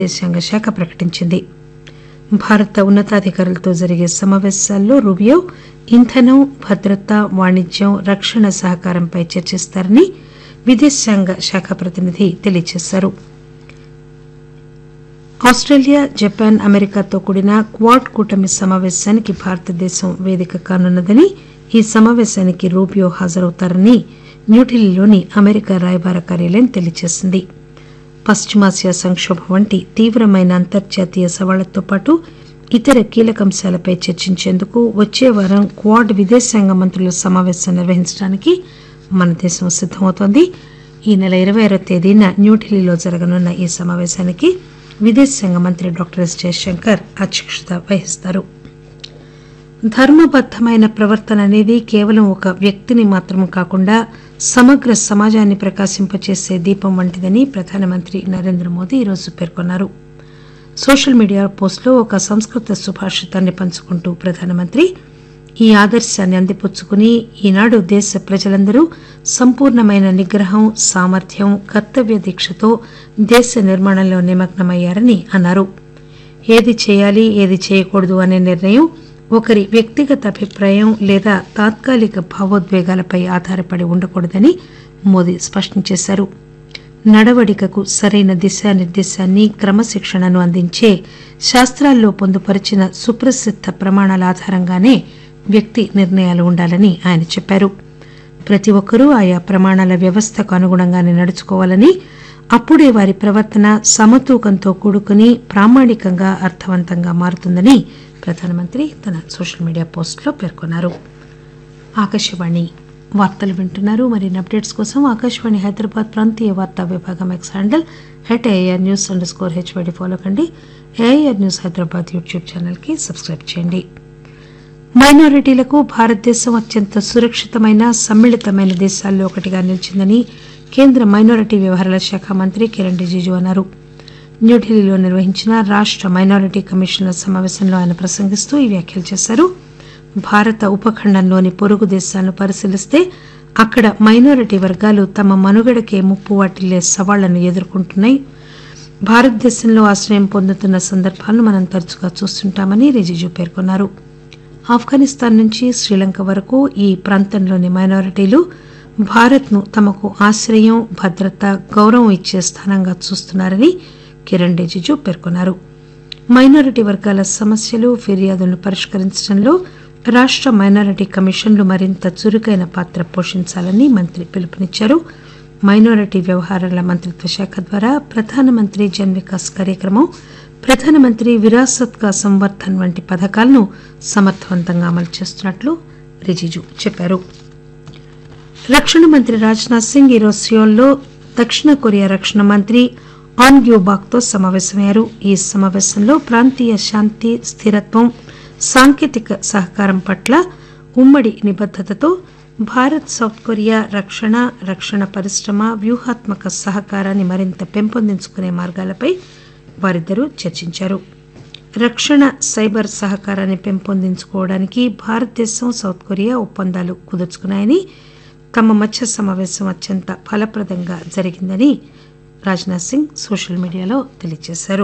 విదేశాంగ శాఖ ప్రకటించింది భారత ఉన్నతాధికారులతో జరిగే సమావేశాల్లో రూబియో ఇంధనం భద్రత వాణిజ్యం రక్షణ సహకారంపై చర్చిస్తారని విదేశాంగ శాఖ ప్రతినిధి తెలియజేశారు ఆస్టేలియా జపాన్ అమెరికాతో కూడిన క్వాడ్ కూటమి సమావేశానికి భారతదేశం వేదిక కానున్నదని ఈ సమావేశానికి రూబియో హాజరవుతారని న్యూఢిల్లీలోని అమెరికా రాయబార కార్యాలయం తెలియజేసింది పశ్చిమాసియా సంక్షోభం వంటి తీవ్రమైన అంతర్జాతీయ సవాళ్లతో పాటు ఇతర కీలక అంశాలపై చర్చించేందుకు వచ్చే వారం క్వాడ్ విదేశాంగ మంత్రుల సమావేశం నిర్వహించడానికి మన దేశం సిద్దమవుతోంది ఈ నెల ఇరవై ఆరో తేదీన న్యూఢిల్లీలో జరగనున్న ఈ సమావేశానికి విదేశాంగ మంత్రి డాక్టర్ ఎస్ జయశంకర్ అధ్యక్షత వహిస్తారు ధర్మబద్దమైన ప్రవర్తన అనేది కేవలం ఒక వ్యక్తిని మాత్రం కాకుండా సమగ్ర సమాజాన్ని ప్రకాశింపచేసే దీపం వంటిదని ప్రధానమంత్రి నరేంద్ర మోదీ ఈరోజు పేర్కొన్నారు సోషల్ మీడియా పోస్టులో ఒక సంస్కృత సుభాషితాన్ని పంచుకుంటూ ప్రధానమంత్రి ఈ ఆదర్శాన్ని అందిపుచ్చుకుని ఈనాడు దేశ ప్రజలందరూ సంపూర్ణమైన నిగ్రహం సామర్థ్యం కర్తవ్య దీక్షతో దేశ నిర్మాణంలో నిమగ్నమయ్యారని అన్నారు ఏది చేయాలి ఏది చేయకూడదు అనే నిర్ణయం ఒకరి వ్యక్తిగత అభిప్రాయం లేదా తాత్కాలిక భావోద్వేగాలపై ఆధారపడి ఉండకూడదని మోదీ స్పష్టం చేశారు నడవడికకు సరైన దిశానిర్దేశాన్ని క్రమశిక్షణను అందించే శాస్త్రాల్లో పొందుపరిచిన సుప్రసిద్ధ ప్రమాణాల ఆధారంగానే వ్యక్తి నిర్ణయాలు ఉండాలని ఆయన చెప్పారు ప్రతి ఒక్కరూ ఆయా ప్రమాణాల వ్యవస్థకు అనుగుణంగానే నడుచుకోవాలని అప్పుడే వారి ప్రవర్తన సమతూకంతో కూడుకుని ప్రామాణికంగా అర్థవంతంగా మారుతుందని ప్రధానమంత్రి తన సోషల్ మీడియా పోస్టులో పేర్కొన్నారు ఆకాశవాణి వార్తలు వింటున్నారు మరిన్ని అప్డేట్స్ కోసం ఆకాశవాణి హైదరాబాద్ ప్రాంతీయ వార్తా విభాగం X handle at AIR news underscore HYD follow కండి ఏఆర్ న్యూస్ హైదరాబాద్ యూట్యూబ్ ఛానల్కి సబ్స్క్రైబ్ చేయండి మైనారిటీలకు భారతదేశం అత్యంత సురక్షితమైన సమ్మిళితమైన దేశాల్లో ఒకటిగా నిలిచిందని కేంద్ర మైనారిటీ వ్యవహారాల శాఖ మంత్రి కిరణ్ రిజిజు అన్నారు న్యూఢిల్లీలో నిర్వహించిన రాష్ట మైనారిటీ కమిషన్ల సమావేశంలో ఆయన ప్రసంగిస్తూ ఈ వ్యాఖ్యలు చేశారు భారత ఉపఖండంలోని పొరుగు దేశాలను పరిశీలిస్తే అక్కడ మైనారిటీ వర్గాలు తమ మనుగడకే ముప్పు వాటిల్లే సవాళ్లను ఎదుర్కొంటున్నాయి భారతదేశంలో ఆశ్రయం పొందుతున్న సందర్భాలను మనం తరచుగా చూస్తుంటామని రిజిజు పేర్కొన్నారు ఆఫ్ఘనిస్తాన్ నుంచి శ్రీలంక వరకు ఈ ప్రాంతంలోని మైనారిటీలు భారత్ను తమకు ఆశ్రయం భద్రత గౌరవం ఇచ్చే స్థానంగా చూస్తున్నారని కిరణ్ రిజిజు పేర్కొన్నారు మైనారిటీ వర్గాల సమస్యలు ఫిర్యాదులను పరిష్కరించడంలో రాష్ట మైనారిటీ కమిషన్లు మరింత చురుకైన పాత్ర పోషించాలని మంత్రి పిలుపునిచ్చారు మైనారిటీ వ్యవహారాల మంత్రిత్వ శాఖ ద్వారా ప్రధానమంత్రి జన్ వికాస్ కార్యక్రమం ప్రధానమంత్రి విరాసత్ కా సంవర్ధన్ వంటి పథకాలను సమర్థవంతంగా అమలు చేస్తున్నట్లు రిజిజు చెప్పారు రక్షణ మంత్రి రాజ్నాథ్ సింగ్ ఈరోజు సియోల్లో దక్షిణ కొరియా రక్షణ మంత్రి ఆన్ గ్యూబాక్ తో సమావేశమయ్యారు ఈ సమావేశంలో ప్రాంతీయ శాంతి స్థిరత్వం సాంకేతిక సహకారం పట్ల ఉమ్మడి నిబద్దతతో భారత్ సౌత్ కొరియా రక్షణ రక్షణ పరిశ్రమ వ్యూహాత్మక సహకారాన్ని మరింత పెంపొందించుకునే మార్గాలపై వారిద్దరూ చర్చించారు రక్షణ సైబర్ సహకారాన్ని పెంపొందించుకోవడానికి భారతదేశం సౌత్ కొరియా ఒప్పందాలు కుదుర్చుకున్నాయని తమ మధ్య సమావేశం అత్యంత ఫలప్రదంగా జరిగిందని రాజ్నాథ్ సింగ్ సోషల్ మీడియాలో తెలియజేశారు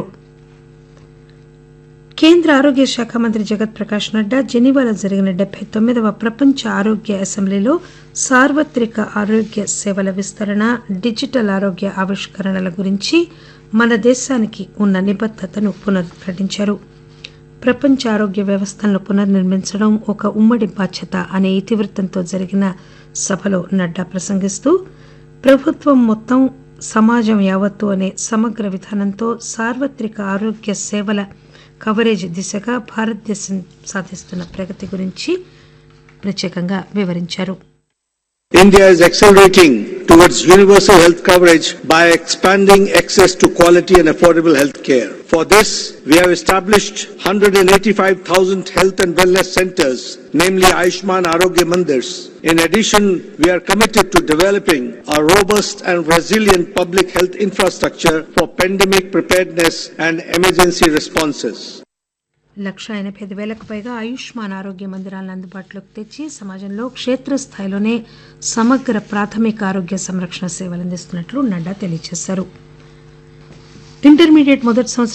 కేంద్ర ఆరోగ్య శాఖ మంత్రి జగత్ ప్రకాష్ నడ్డా జెనీవాలో జరిగిన డెబ్బై తొమ్మిదవ ప్రపంచ ఆరోగ్య అసెంబ్లీలో సార్వత్రిక ఆరోగ్య సేవల విస్తరణ డిజిటల్ ఆరోగ్య ఆవిష్కరణల గురించి మన దేశానికి ఉన్న నిబద్దతను పునరుద్ఘాటించారు ప్రపంచ ఆరోగ్య వ్యవస్థలను పునర్నిర్మించడం ఒక ఉమ్మడి బాధ్యత అనే ఇతివృత్తంతో జరిగిన సభలో నడ్డా ప్రసంగిస్తూ ప్రభుత్వం మొత్తం సమాజం యావత్తు అనే సమగ్ర విధానంతో సార్వత్రిక ఆరోగ్య సేవల కవరేజ్ దిశగా భారతదేశం సాధిస్తున్న ప్రగతి గురించి ప్రత్యేకంగా వివరించారు India is accelerating towards universal health coverage by expanding access to quality and affordable health care. For this, we have established 185,000 health and wellness centers, namely Ayushman Arogya Mandirs. In addition, we are committed to developing a robust and resilient public health infrastructure for pandemic preparedness and emergency responses. లక్ష ఎనభై ఐదు వేలకు పైగా ఆయుష్మాన్ ఆరోగ్య మందిరాలను అందుబాటులోకి తెచ్చి సమాజంలో క్షేత్రస్థాయిలోనే సమగ్ర ప్రాథమిక ఆరోగ్య సంరక్షణ సేవలు అందిస్తున్నట్లు నడ్డా తెలియజేశారు ఇంటర్మీడియట్ మొదటి సంవత్సరం